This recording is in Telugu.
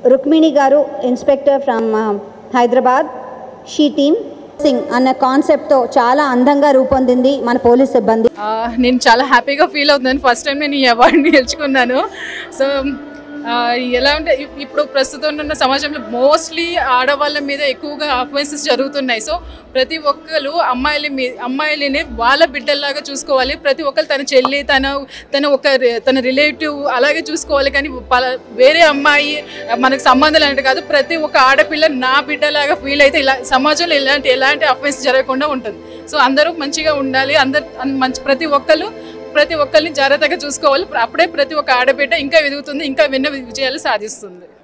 రుక్మిణి గారు inspector from Hyderabad she team సింగ్ అన్న కాన్సెప్ట్తో చాలా అందంగా రూపొందింది మన పోలీస్ సిబ్బంది ఆ, నేను చాలా హ్యాపీగా ఫీల్ అవుతున్నాను ఫస్ట్ టైం నేను ఈ అవార్డుని గెలుచుకున్నాను సో ఆ, ఎలా అంటే ఇప్- ఇప్పుడు ప్రస్తుతం ఉన్న సమాజంలో మోస్ట్లీ ఆడవాళ్ళ మీద ఎక్కువగా అఫెన్సెస్ జరుగుతున్నాయి సో ప్రతి ఒక్కరు అమ్మాయిల మీ అమ్మాయిలని వాళ్ళ బిడ్డల్లాగా చూసుకోవాలి ప్రతి ఒక్కరు తన చెల్లి తన తన ఒక రి- తన రిలేటివ్ అలాగే చూసుకోవాలి కానీ పల- వేరే అమ్మాయి మనకు సంబంధాలు అంటే కాదు ప్రతి ఒక్క ఆడపిల్ల నా బిడ్డలాగా ఫీల్ అయితే ఇలా సమాజంలో ఇలాంటి ఎలాంటి అఫెన్స్ జరగకుండా ఉంటుంది సో అందరూ మంచిగా ఉండాలి అందరు అన్- మంచి ప్రతి ఒక్కరు ప్రతి ఒక్కరిని జాగ్రత్తగా చూసుకోవాలి అప్పుడే ప్రతి ఒక్క ఆడబిడ్డ ఇంకా ఎదుగుతుంది ఇంకా ఎన్నో విజయాలు సాధిస్తుంది